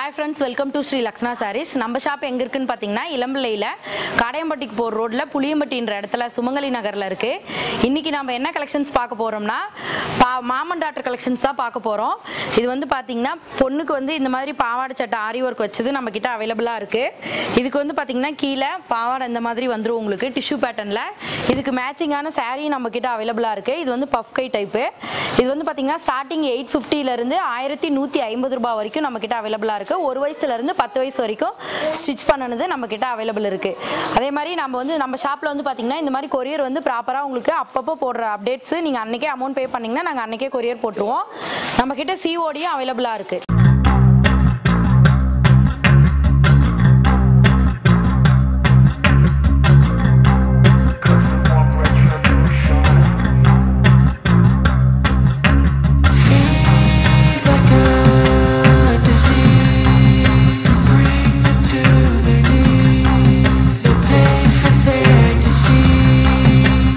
Hi friends welcome to Sri Lakshana sarees நம்ம shop எங்கே இருக்குன்னு பார்த்தீங்கன்னா இளம்பிள்ளையில் காடையம்பட்டிக்கு போகிற ரோட்டில் புளியம்பட்டின்ற இடத்துல சுமங்கலி நகரில் இருக்குது இன்றைக்கி நம்ம என்ன கலெக்ஷன்ஸ் பார்க்க போகிறோம்னா பா மாமன் டாக்டர் கலெக்ஷன்ஸ் தான் பார்க்க போகிறோம் இது வந்து பார்த்தீங்கன்னா பொண்ணுக்கு வந்து இந்த மாதிரி பாவாடை சட்டை ஆரி ஒர்க் வச்சது நம்மக்கிட்ட அவைலபிளாக இருக்குது இதுக்கு வந்து பார்த்தீங்கன்னா கீழே பாவாடை இந்த மாதிரி வந்துடும் உங்களுக்கு டிஷ்யூ பேட்டர்னில் இதுக்கு மேட்சிங்கான saree நம்மக்கிட்ட அவைலபிளாக இருக்குது இது வந்து பஃப் கை டைப்பு இது வந்து பார்த்தீங்கன்னா ஸ்டார்டிங் எயிட் ஃபிஃப்டிலேருந்து ஆயிரத்தி நூற்றி ஐம்பது ரூபாய் வரைக்கும் நம்மக்கிட்ட அவைலபிளாக இருக்குது ஒரு வயசுலேருந்து பத்து வயசு வரைக்கும் ஸ்டிச் பண்ணனது நம்மக்கிட்ட அவைலபிள் இருக்குது அதே மாதிரி நம்ம வந்து நம்ம ஷாப்பில் வந்து பார்த்தீங்கன்னா இந்த மாதிரி கொரியர் வந்து ப்ராப்பராக உங்களுக்கு அப்பப்போ போடுற அப்டேட்ஸ் நீங்கள் அன்றைக்கே அமௌண்ட் பே பண்ணிங்கன்னா நாங்கள் அன்றைக்கே கொரியர் போட்டுருவோம் நம்மக்கிட்ட சிஓடியும் அவைலபிளாக இருக்குது Cause we want retribution. Feed like a disease, bring them to their knees. They pay for their deceit.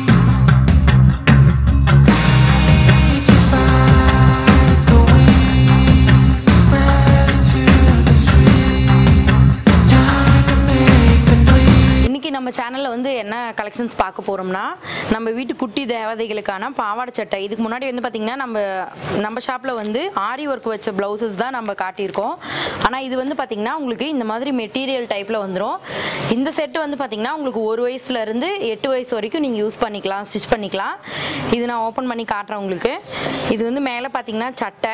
Just like a weed, spread into the streets. Time to make them bleed. இன்னைக்கு நம்ம சேனல்ல வந்து என்ன collections பார்க்க போறோம்னா நம்ம வீட்டு குட்டி தேவதைகளுக்கான பாவாடை சட்டை இதுக்கு முன்னாடி வந்து பாத்தீங்கன்னா நம்ம நம்ம ஷாப்ல வந்து ஆரி ஒர்க் வச்ச பிளவுசஸ் தான் நம்ம காட்டியிருக்கோம் ஆனா இது வந்து பாத்தீங்கன்னா உங்களுக்கு இந்த மாதிரி மெட்டீரியல் டைப்ல வந்துடும் இந்த செட்டு வந்து பாத்தீங்கன்னா உங்களுக்கு ஒரு வயசுல இருந்து எட்டு வயசு வரைக்கும் நீங்க யூஸ் பண்ணிக்கலாம் ஸ்டிச் பண்ணிக்கலாம் இது நான் ஓப்பன் பண்ணி காட்டுறேன் உங்களுக்கு இது வந்து மேலே பாத்தீங்கன்னா சட்டை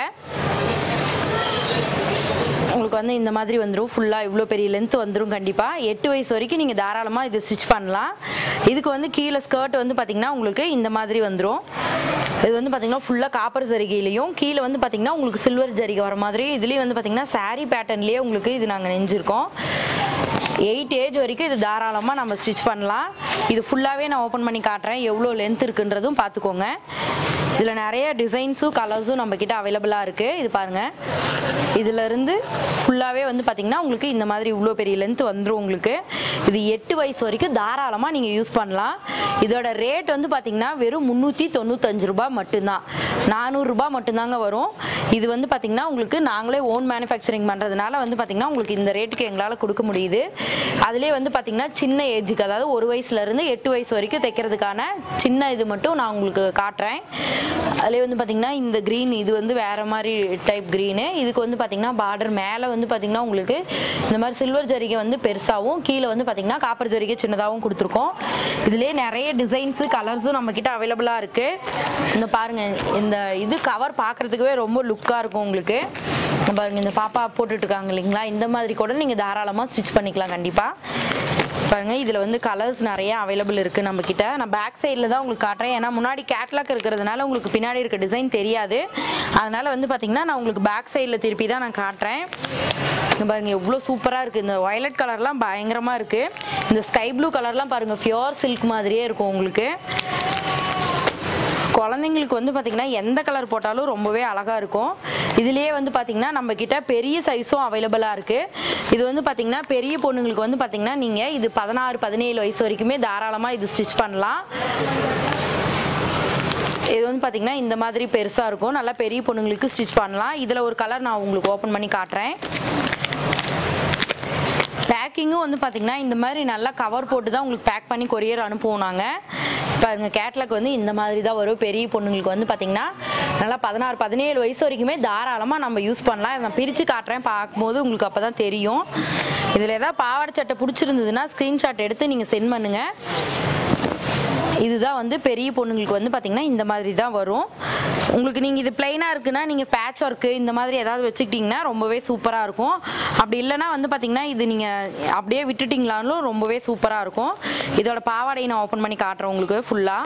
உங்களுக்கு வந்து இந்த மாதிரி வந்துடும் ஃபுல்லாக இவ்வளோ பெரிய லென்த் வந்துடும் கண்டிப்பாக எட்டு வயசு வரைக்கும் நீங்கள் தாராளமாக இது ஸ்டிச் பண்ணலாம் இதுக்கு வந்து கீழே ஸ்கர்ட் வந்து பார்த்திங்கன்னா உங்களுக்கு இந்த மாதிரி வந்துடும் இது வந்து பார்த்திங்கன்னா ஃபுல்லாக காப்பர் ஜரிகையிலையும் கீழே வந்து பார்த்திங்கன்னா உங்களுக்கு சில்வர் ஜரிகை வர மாதிரி இதுலேயும் வந்து பார்த்திங்கன்னா saree பேட்டர்ன்லேயே உங்களுக்கு இது நாங்கள் நெஞ்சிருக்கோம் எயிட் ஏஜ் வரைக்கும் இது தாராளமாக நம்ம ஸ்டிச் பண்ணலாம் இது ஃபுல்லாகவே நான் ஓப்பன் பண்ணி காட்டுறேன் எவ்வளோ லென்த் இருக்குன்றதும் பார்த்துக்கோங்க இதில் நிறைய டிசைன்ஸும் கலர்ஸும் நம்மக்கிட்ட அவைலபிளாக இருக்குது இது பாருங்கள் இதுல இருந்து ஃபுல்லாகவே வந்து பார்த்தீங்கன்னா உங்களுக்கு இந்த மாதிரி இவ்வளோ பெரிய லென்த் வந்துடும் உங்களுக்கு இது எட்டு வயசு வரைக்கும் தாராளமாக நீங்கள் யூஸ் பண்ணலாம் இதோட ரேட் வந்து பார்த்தீங்கன்னா வெறும் முந்நூற்றி தொண்ணூத்தஞ்சு ரூபாய் மட்டும்தான் நானூறுரூபா மட்டும்தாங்க வரும் இது வந்து பார்த்தீங்கன்னா உங்களுக்கு நாங்களே ஓன் மேனுஃபேக்சரிங் பண்ணுறதுனால வந்து பார்த்தீங்கன்னா உங்களுக்கு இந்த ரேட்டுக்கு எங்களால் கொடுக்க முடியுது அதுலேயே வந்து பார்த்தீங்கன்னா சின்ன ஏஜுக்கு அதாவது ஒரு வயசுலேருந்து எட்டு வயசு வரைக்கும் தைக்கிறதுக்கான சின்ன இது மட்டும் நான் உங்களுக்கு காட்டுறேன் அதுலேயே வந்து பார்த்தீங்கன்னா இந்த க்ரீன் இது வந்து வேற மாதிரி டைப் க்ரீனு இதுக்கு வந்து பார்த்தீங்கன்னா பார்டர் மேலே வந்து பார்த்தீங்கன்னா உங்களுக்கு இந்த மாதிரி சில்வர் ஜரிகை வந்து பெருசாகவும் கீழே வந்து பார்த்தீங்கன்னா காப்பர் ஜரிகை சின்னதாகவும் கொடுத்துருக்கோம் இதுலேயே நிறைய டிசைன்ஸு கலர்ஸும் நம்மக்கிட்ட அவைலபிளாக இருக்குது இந்த பாருங்க இந்த இது கவர் பார்க்குறதுக்கவே ரொம்ப லுக்காக இருக்கும் உங்களுக்கு இந்த பாருங்க இந்த பாப்பா போட்டுட்டு இருக்காங்க இல்லைங்களா இந்த மாதிரி கூட நீங்கள் தாராளமாக ஸ்டிச் பண்ணிக்கலாம் கண்டிப்பாக பாருங்க இதில் வந்து கலர்ஸ் நிறைய அவைலபிள் இருக்குது நம்ம கிட்ட நான் பேக் சைடில் தான் உங்களுக்கு காட்டுறேன் ஏன்னா முன்னாடி கேட்லாக் இருக்கிறதுனால உங்களுக்கு பின்னாடி இருக்க டிசைன் தெரியாது அதனால வந்து பார்த்தீங்கன்னா நான் உங்களுக்கு பேக் சைடில் திருப்பி தான் நான் காட்டுறேன் இங்க பாருங்க எவ்வளோ சூப்பராக இருக்குது இந்த வயலட் கலர்லாம் பயங்கரமாக இருக்குது இந்த ஸ்கை ப்ளூ கலர்லாம் பாருங்கள் பியோர் சில்க் மாதிரியே இருக்கும் உங்களுக்கு குழந்தைங்களுக்கு வந்து பார்த்திங்கன்னா எந்த கலர் போட்டாலும் ரொம்பவே அழகாக இருக்கும் இதுலேயே வந்து பார்த்திங்கன்னா நம்ம கிட்ட பெரிய சைஸும் அவைலபிளாக இருக்குது இது வந்து பார்த்திங்கன்னா பெரிய பொண்ணுங்களுக்கு வந்து பார்த்திங்கன்னா நீங்கள் இது பதினாறு பதினேழு வயசு வரைக்குமே தாராளமாக இது ஸ்டிச் பண்ணலாம் இது வந்து பார்த்திங்கன்னா இந்த மாதிரி பெருசாக இருக்கும் நல்லா பெரிய பொண்ணுங்களுக்கு ஸ்டிச் பண்ணலாம் இதில் ஒரு கலர் நான் உங்களுக்கு ஓப்பன் பண்ணி காட்டுறேன் பேக்கிங்கும் வந்து பார்த்திங்கன்னா இந்த மாதிரி நல்லா கவர் போட்டு தான் உங்களுக்கு பேக் பண்ணி கொரியர் அனுப்புவோம் நாங்கள் பாருங்க கேட்லாக் வந்து இந்த மாதிரி தான் வரும் பெரிய பொண்ணுங்களுக்கு வந்து பார்த்திங்கன்னா நல்லா பதினாறு பதினேழு வயசு வரைக்குமே தாராளமாக நம்ம யூஸ் பண்ணலாம் இதை நான் பிரித்து காட்டுறேன் பார்க்கும்போது உங்களுக்கு அப்போ தான் தெரியும் இதில் ஏதாவது பாவாடை சட்டை பிடிச்சிருந்ததுன்னா ஸ்க்ரீன்ஷாட் எடுத்து நீங்கள் சென்ட் பண்ணுங்கள் இதுதான் வந்து பெரிய பொண்ணுங்களுக்கு வந்து பார்த்திங்கன்னா இந்த மாதிரி தான் வரும் உங்களுக்கு நீங்கள் இது பிளைனாக இருக்குன்னா நீங்கள் பேட்ச் ஒர்க்கு இந்த மாதிரி ஏதாவது வச்சுக்கிட்டிங்கன்னா ரொம்பவே சூப்பராக இருக்கும் அப்படி இல்லைன்னா வந்து பார்த்திங்கன்னா இது நீங்கள் அப்படியே விட்டுட்டிங்களாலும் ரொம்பவே சூப்பராக இருக்கும் இதோட பாவாடையை நான் ஓப்பன் பண்ணி காட்டுறேன் உங்களுக்கு ஃபுல்லாக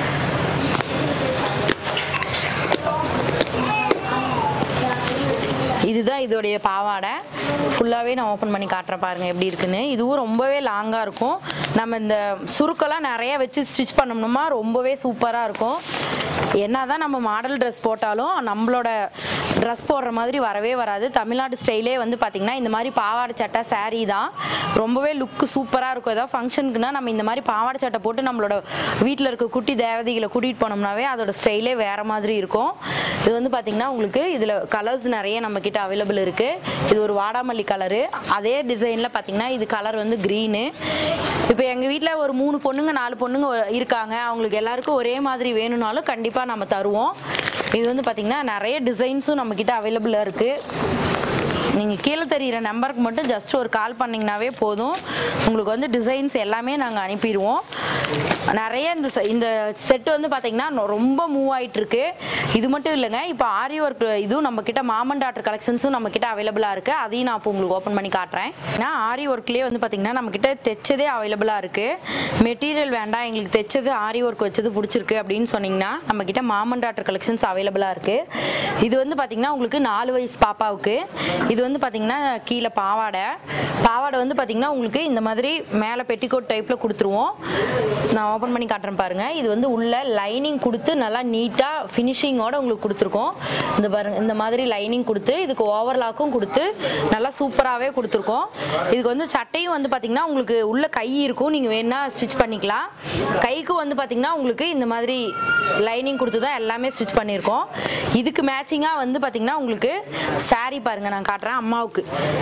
இதுதான் இதோடைய பாவாடை ஃபுல்லாகவே நான் ஓப்பன் பண்ணி காட்டுறேன் பாருங்கள் எப்படி இருக்குன்னு இதுவும் ரொம்பவே லாங்காக இருக்கும் நம்ம இந்த சுருக்கெல்லாம் நிறைய வச்சு ஸ்டிச் பண்ணோம்னா ரொம்பவே சூப்பராக இருக்கும் என்னதான் நம்ம மாடல் ட்ரெஸ் போட்டாலும் நம்மளோட ட்ரெஸ் போடுற மாதிரி வரவே வராது தமிழ்நாடு ஸ்டைலே வந்து பார்த்திங்கன்னா இந்த மாதிரி பாவாடை சட்டை saree தான் ரொம்பவே லுக்கு சூப்பராக இருக்கும் ஏதாவது ஃபங்க்ஷனுக்குனா நம்ம இந்த மாதிரி பாவாடை சட்டை போட்டு நம்மளோட வீட்டில் இருக்க குட்டி தேவதைகளை கூட்டிகிட்டு போனோம்னாவே அதோட ஸ்டைலே வேறு மாதிரி இருக்கும் இது வந்து பார்த்திங்கன்னா உங்களுக்கு இதில் கலர்ஸ் நிறைய நம்ம கிட்ட அவைலபிள் இருக்குது இது ஒரு வாடாமல்லி கலரு அதே டிசைனில் பார்த்திங்கன்னா இது கலர் வந்து க்ரீனு இப்போ எங்கள் வீட்டில் ஒரு மூணு பொண்ணுங்க நாலு பொண்ணுங்க ஒ- இருக்காங்க அவங்களுக்கு எல்லாருக்கும் ஒரே மாதிரி வேணும்னாலும் கண்டிப்பாக நம்ம தருவோம் இது வந்து பார்த்திங்கன்னா நிறைய டிசைன்ஸும் நம்மக்கிட்ட அவைலபிளாக இருக்குது நீங்கள் கீழே தெரிகிற நம்பருக்கு மட்டும் ஜஸ்ட் ஒரு கால் பண்ணிங்கனாவே போதும் உங்களுக்கு வந்து டிசைன்ஸ் எல்லாமே நாங்கள் அனுப்பிடுவோம் நிறைய இந்த செ- இந்த செட்டு வந்து பார்த்தீங்கன்னா நொ- ரொம்ப மூவ் ஆயிட்டு இருக்கு இது மட்டும் இல்லைங்க இப்போ ஆரி ஒர்க் இதுவும் நம்ம கிட்ட மாமன் டாக்டர் கலெக்ஷன்ஸும் நம்ம கிட்ட அவைலபிளாக இருக்கு அதையும் நான் இப்போ உங்களுக்கு ஓப்பன் பண்ணி காட்டுறேன் ஏன்னா ஆரி ஒர்க்லேயே வந்து பார்த்தீங்கன்னா நம்ம கிட்ட தைச்சதே அவைலபிளாக இருக்கு மெட்டீரியல் வேண்டாம் எங்களுக்கு தைச்சது ஆரி ஒர்க் வச்சது பிடிச்சிருக்கு அப்படின்னு சொன்னீங்கன்னா நம்ம கிட்ட மாமன் டாக்டர் கலெக்ஷன்ஸ் அவைலபிளாக இருக்கு இது வந்து பார்த்தீங்கன்னா உங்களுக்கு நாலு வயசு பாப்பாவுக்கு இது வந்து பார்த்தீங்கன்னா கீழே பாவாடை பாவாடை வந்து பார்த்தீங்கன்னா உங்களுக்கு இந்த மாதிரி மேலே பெட்டிகோட் டைப்பில் கொடுத்துருவோம் நான் ஓப்பன் பண்ணி காட்டுறேன் பாருங்க இது வந்து உள்ள லைனிங் கொடுத்து நல்லா நீட்டாக ஃபினிஷிங்கோட உங்களுக்கு கொடுத்துருக்கோம் இந்த பாருங்க இந்த மாதிரி லைனிங் கொடுத்து இதுக்கு ஓவர்லாக்கும் கொடுத்து நல்லா சூப்பராகவே கொடுத்துருக்கோம் இதுக்கு வந்து சட்டையும் வந்து பார்த்தீங்கன்னா உங்களுக்கு உள்ள கை இருக்கும் நீங்கள் வேணா ஸ்டிச் பண்ணிக்கலாம் கைக்கும் வந்து பார்த்தீங்கன்னா உங்களுக்கு இந்த மாதிரி லைனிங் கொடுத்து தான் எல்லாமே ஸ்டிச் பண்ணியிருக்கோம் இதுக்கு மேட்சிங்காக வந்து பார்த்தீங்கன்னா உங்களுக்கு saree பாருங்க நான் காட்டுறேன் அம்மாவுக்கு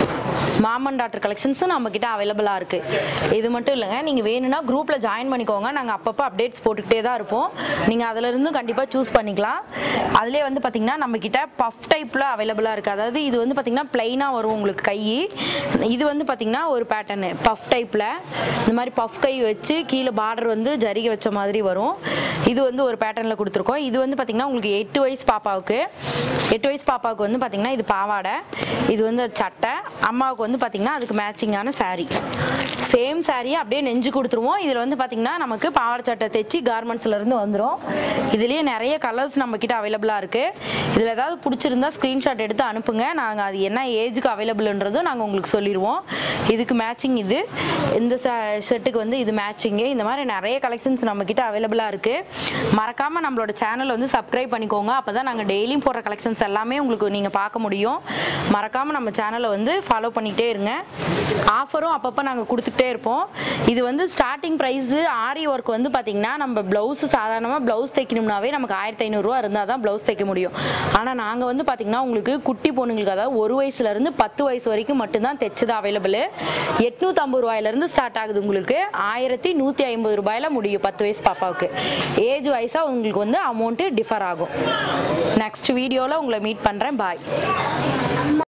மாமன் டாக்டர் கலெக்ஷன்ஸும் நம்ம கிட்ட அவைலபிளாக இருக்கு இது மட்டும் இல்லைங்க நீங்கள் வேணும்னா குரூப்பில் ஜாயின் பண்ணிக்கோங்க நாங்கள் அப்பப்போ அப்டேட்ஸ் போட்டுக்கிட்டே தான் இருப்போம் நீங்கள் அதுல இருந்தும் கண்டிப்பாக சூஸ் பண்ணிக்கலாம் அதுலேயே வந்து பார்த்தீங்கன்னா நம்ம கிட்ட பஃப் டைப்பில் அவைலபிளாக இருக்குது அதாவது இது வந்து பார்த்தீங்கன்னா பிளைனாக வரும் உங்களுக்கு கை இது வந்து பார்த்தீங்கன்னா ஒரு பேட்டர்னு பஃப் டைப்பில் இந்த மாதிரி பஃப் கை வச்சு கீழே பார்டர் வந்து ஜரிகை வச்ச மாதிரி வரும் இது வந்து ஒரு பேட்டர்னில் கொடுத்துருக்கோம் இது வந்து பார்த்தீங்கன்னா உங்களுக்கு எட்டு வயசு பாப்பாவுக்கு எட்டு வயசு பாப்பாவுக்கு வந்து பார்த்தீங்கன்னா இது பாவாடை இது வந்து சட்டை அம்மாவுக்கு வந்து பார்த்தீங்கன்னா அதுக்கு மேட்சிங்கான saree சேம் சாரியை அப்படியே நெஞ்சு கொடுத்துருவோம் இதில் வந்து பார்த்தீங்கன்னா நமக்கு பாவாடை சட்டை தைச்சி கார்மெண்ட்ஸ்ல இருந்து வந்துடும் இதுலேயே நிறைய கலர்ஸ் நம்ம கிட்ட அவைலபிளாக இருக்குது இதில் ஏதாவது பிடிச்சிருந்தா ஸ்க்ரீன்ஷாட் எடுத்து அனுப்புங்க நாங்கள் அது என்ன ஏஜுக்கு அவைலபிள்ன்றதும் நாங்கள் உங்களுக்கு சொல்லிடுவோம் இதுக்கு மேட்சிங் இது இந்த ஷர்ட்டுக்கு வந்து இது மேட்சிங்கு இந்த மாதிரி நிறைய கலெக்ஷன்ஸ் நம்ம கிட்ட அவைலபிளாக இருக்குது மறக்காமல் நம்மளோட சேனலை வந்து சப்ஸ்கிரைப் பண்ணிக்கோங்க அப்போ தான் நாங்கள் டெய்லியும் போடுற கலெக்ஷன்ஸ் எல்லாமே உங்களுக்கு நீங்கள் பார்க்க முடியும் மறக்காமல் நம்ம சேனலை வந்து ஃபாலோ பண்ணிகிட்டே இருங்க ஆஃபரும் அப்பப்போ நாங்கள் கொடுத்துக்கிட்டே இருப்போம் இது வந்து ஸ்டார்டிங் ப்ரைஸு ஆரி ஒர்க் வந்து பார்த்திங்கன்னா நம்ம ப்ளவுஸ் சாதாரணமாக ப்ளவுஸ் தைக்கணும்னாவே நமக்கு ஆயிரத்தி ஐநூறுரூவா இருந்தால் தான் ப்ளவுஸ் தைக்க முடியும் ஆனால் நாங்கள் வந்து பார்த்திங்கன்னா உங்களுக்கு குட்டி பொண்ணுங்களுக்கு அதாவது ஒரு வயசுலேருந்து பத்து வயசு வரைக்கும் மட்டும்தான் தைச்சது அவைலபிள் எட்நூற்றம்பது ரூபாயிலேருந்து ஸ்டார்ட் ஆகுது உங்களுக்கு ஆயிரத்தி நூற்றி ஐம்பது ரூபாயில் முடியும் பத்து வயசு பாப்பாவுக்கு ஏஜ் வைஸாக உங்களுக்கு வந்து அமௌண்ட்டு டிஃபர் ஆகும் நெக்ஸ்ட் வீடியோவில் உங்களை மீட் பண்ணுறேன் பாய்